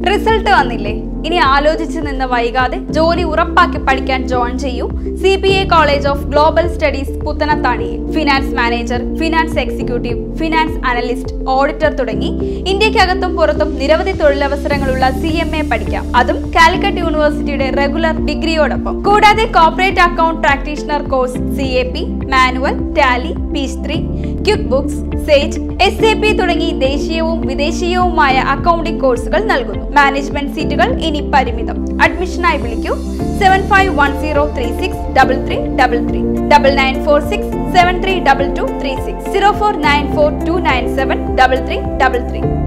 result വന്നില്ലേ ഇനി ആലോചിച്ച് നിന്ന് വൈകാതെ ജോലി ഉറപ്പാക്കി പഠിക്കാൻ ജോയിൻ ചെയ്യൂ C P A college of global studies പുത്തനത്താണിയിൽ finance manager finance executive finance analyst auditor തുടങ്ങി ഇന്ത്യക്കകത്തും പുറത്തും നിരവധി തൊഴിലവസരങ്ങളുള്ള സി എം എ പഠിക്കാം അതും കാലിക്കറ്റ് യൂണിവേഴ്സിറ്റിയുടെ റെഗുലർ ഡിഗ്രിയോടൊപ്പം കൂടാതെ corporate account practitioner course C A P manual Tally Peachtree QuickBooks Sage S A P തുടങ്ങി ദേശീയവും വിദേശീയവുമായ അക്കൗണ്ടിംഗ് കോഴ്സുകൾ നൽകുന്നു മാനേജ്മെന്റ് സീറ്റുകൾ ഇനി പരിമിതം അഡ്മിഷനായി വിളിക്കൂ seven five one zero three six double three double three double nine four six seven three double two three six zero four nine four two nine seven double three double three